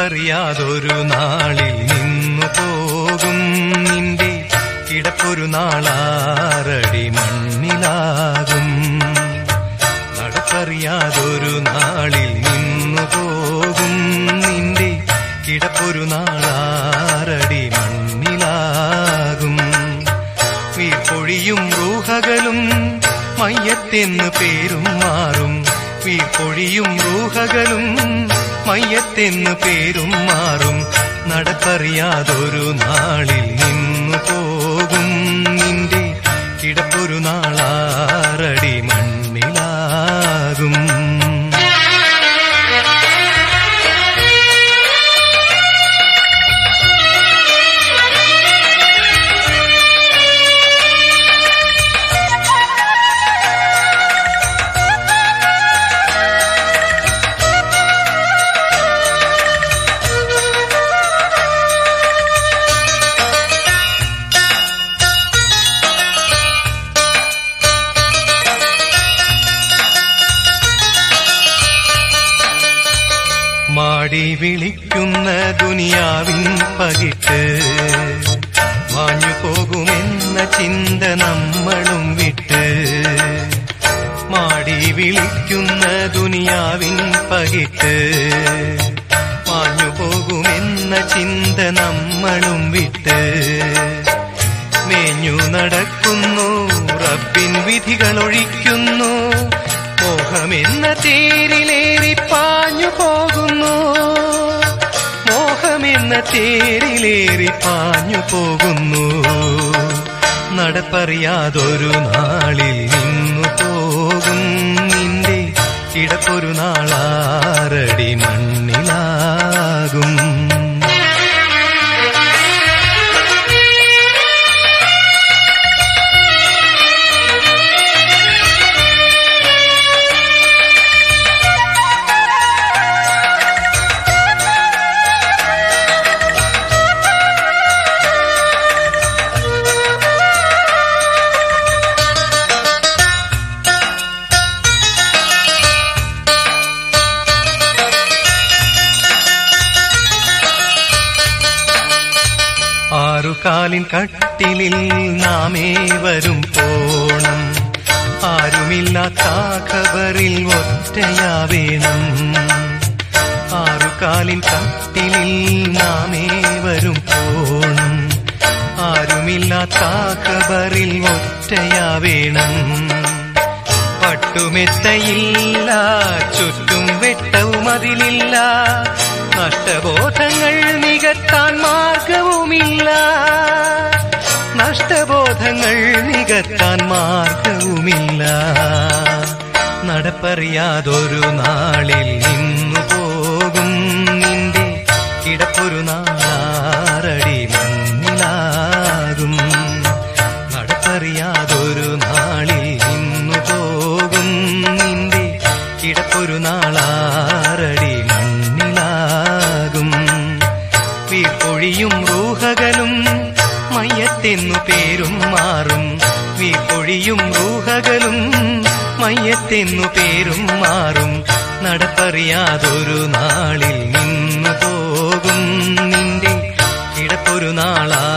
നടപ്പറിയാതൊരു നാളിൽ നിന്നു പോകും നിന്റെ കിടപ്പൊരു നാളാറടി മണ്ണിലാകും നടപ്പറിയാതൊരു നാളിൽ നിന്നു പോകും നിന്റെ കിടപ്പൊരു നാളാറടി മണ്ണിലാകും വീർപ്പൊഴിയും റൂഹകളും മയ്യത്തെന്ന് പേരും മാറും വീർപ്പൊഴിയും റൂഹകളും മയ്യത്തെന്ന് പേരും മാറും നടപ്പറിയാതൊരു നാളിൽ നിന്നു പോകും നിന്റെ കിടപ്പൊരു നാളാറടി മണ്ണിലാകും മാടി വിളിക്കുന്ന ദുനിയാവിൻ പകിട്ട് മാഞ്ഞു പോകുമെന്ന ചിന്ത നമ്മളും വിട്ട് മാടി വിളിക്കുന്ന ദുനിയാവിൻ പകിട്ട് മാഞ്ഞു പോകുമെന്ന ചിന്ത നമ്മളും വിട്ട് മേഞ്ഞു നടക്കുന്നു റബ്ബിൻ വിധികളൊഴിക്കുന്നു മോഹമെന്ന തേരിലേറി പാഞ്ഞു പോകുന്നു മോഹമെന്ന തേരിലേറി പാഞ്ഞു പോകുന്നു നടപ്പറിയാതൊരു നാളിൽ നിന്നു പോകും നിന്റെ കിടപ്പൊരു നാളാറടി മണ്ണിലാകും ആറുകാലിൻ കട്ടിലിൽ നാമേ വരും പോണം ആരുമില്ലാത്ത ഖബറിൽ ഒറ്റയാവേണം ആറുകാലിൻ കട്ടിലിൽ നാമേ വരും പോണം ആരുമില്ലാത്ത ഖബറിൽ ഒറ്റയാവേണം പട്ടുമെത്തയില്ല ചുറ്റും വെട്ടവും അതിലില്ല നഷ്ടബോധങ്ങൾ നികത്താൻ മാർഗവുമില്ല നഷ്ടബോധങ്ങൾ നികത്താൻ മാർഗവുമില്ല നടപ്പറിയാതൊരു നാളിൽ നിന്നു പോകും നിന്റെ കിടപ്പൊരു നാളാറടി മണ്ണിലാകും നടപ്പറിയാതൊരു നാളിൽ നിന്നു പോകും നിന്റെ കിടപ്പൊരു നാളാറടി മണ്ണിലാകും വീർപ്പൊഴിയും റൂഹകളും മയ്യത്തെന്നു പേരും മാറും വീർപ്പൊഴിയും റൂഹകളും മയ്യത്തെന്നു പേരും മാറും നടപ്പറിയാതൊരു നാളിൽ നിന്നു പോകും നിന്റെ കിടപ്പൊരു നാളാ